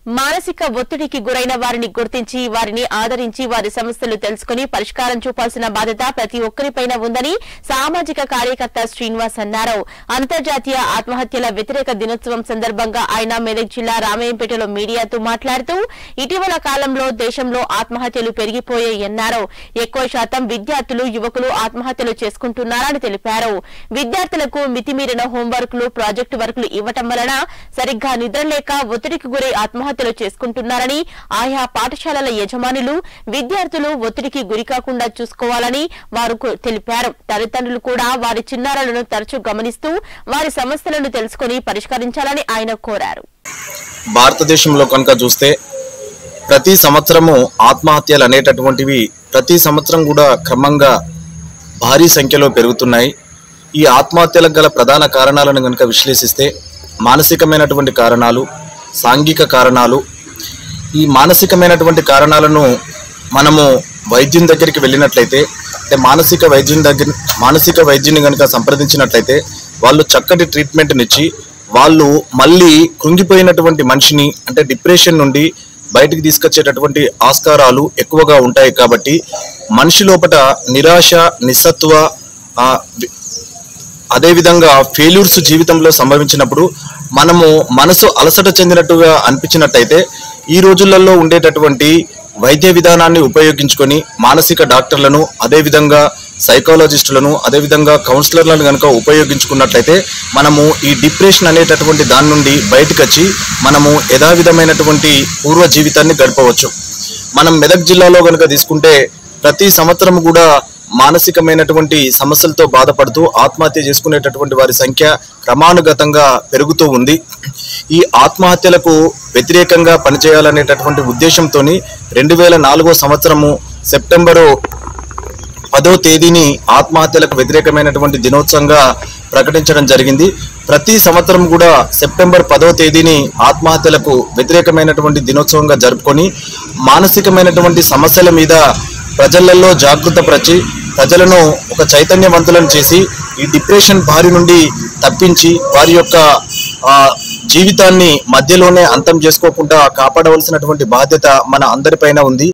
మానసిక ఒత్తిడికి గురైన వారిని గుర్తించి వారిని ఆదరించి వారి సమస్యలు తెలుసుకుని పరిష్కారం చూపాల్సిన బాధ్యత ప్రతి ఒక్కరిపైన ఉందని సామాజిక కార్యకర్త శ్రీనివాస్ అన్నారు అంతర్జాతీయ ఆత్మహత్యల వ్యతిరేక దినోత్సవం సందర్భంగా ఆయన మెదక్ జిల్లా రామయ్యంపేటలో మీడియాతో మాట్లాడుతూ ఇటీవల కాలంలో దేశంలో ఆత్మహత్యలు పెరిగిపోయాయన్నారు ఎక్కువ శాతం విద్యార్థులు యువకులు ఆత్మహత్యలు చేసుకుంటున్నారని తెలిపారు విద్యార్థులకు మితిమీరిన హోంవర్క్లు ప్రాజెక్టు వర్కులు ఇవ్వటం వలన సరిగ్గా నిద్రలేక ఒత్తిడికి గురై ఆత్మహత్యలు చేసుకుంటున్నారని ఆయా పాఠశాలల యజమానులు విద్యార్థులు ఒత్తిడికి గురికాకుండా చూసుకోవాలని వారు కు- తెలిపారు తల్లిదండ్రులు కూడా వారి చిన్నారులను తరచూ గమనిస్తూ వారి సమస్యలను తెలుసుకుని పరిష్కరించాలని ఆయన కోరారు భారతదేశంలో కనుక చూస్తే ప్రతి సంవత్సరము ఆత్మహత్యలు అనేటటువంటివి ప్రతి సంవత్సరం కూడా క్రమంగా భారీ సంఖ్యలో పెరుగుతున్నాయి ఈ ఆత్మహత్యలకు గల ప్రధాన కారణాలను కనుక విశ్లేషిస్తే మానసికమైనటువంటి కారణాలు సాంఘిక కారణాలు ఈ మానసికమైనటువంటి కారణాలను మనము వైద్యం దగ్గరికి వెళ్ళినట్లయితే అంటే మానసిక వైద్యం దగ్గర మానసిక వైద్యుని కనుక సంప్రదించినట్లయితే వాళ్ళు చక్కటి ట్రీట్మెంట్నిచ్చి వాళ్ళు మళ్ళీ కృంగిపోయినటువంటి మనిషిని అంటే డిప్రెషన్ నుండి బయటికి తీసుకొచ్చేటటువంటి ఆస్కారాలు ఎక్కువగా ఉంటాయి కాబట్టి మనిషి లోపట నిరాశ నిస్సత్వ ఆ, వి- అదేవిధంగా ఫెయిల్యూర్స్ జీవితంలో సంభవించినప్పుడు మనము మనసు అలసట చెందినట్టుగా అనిపించినట్టయితే ఈ రోజులలో ఉండేటటువంటి వైద్య విధానాన్ని ఉపయోగించుకొని మానసిక డాక్టర్లను అదేవిధంగా సైకాలజిస్టులను అదేవిధంగా కౌన్సిలర్లను కనుక ఉపయోగించుకున్నట్లయితే మనము ఈ డిప్రెషన్ అనేటటువంటి దాని నుండి బయటకు వచ్చి మనము యథావిధమైనటువంటి పూర్వ జీవితాన్ని గడపవచ్చు మనం మెదక్ జిల్లాలో కనుక తీసుకుంటే ప్రతి సంవత్సరం కూడా మానసికమైనటువంటి సమస్యలతో బాధపడుతూ ఆత్మహత్య చేసుకునేటటువంటి వారి సంఖ్య క్రమానుగతంగా పెరుగుతూ ఉంది ఈ ఆత్మహత్యలకు వ్యతిరేకంగా పనిచేయాలనేటటువంటి ఉద్దేశంతో రెండు వేల నాలుగో సంవత్సరము సెప్టెంబరు పదో తేదీని ఆత్మహత్యలకు వ్యతిరేకమైనటువంటి దినోత్సవంగా ప్రకటించడం జరిగింది ప్రతి సంవత్సరం కూడా సెప్టెంబర్ పదో తేదీని ఆత్మహత్యలకు వ్యతిరేకమైనటువంటి దినోత్సవంగా జరుపుకొని మానసికమైనటువంటి సమస్యల మీద ప్రజలలో జాగృతపరిచి ప్రజలను ఒక చైతన్యవంతులను చేసి ఈ డిప్రెషన్ బారి నుండి తప్పించి వారి యొక్క ఆ, జీవితాన్ని మధ్యలోనే అంతం చేసుకోకుండా కాపాడవలసినటువంటి బాధ్యత మన అందరిపైన ఉంది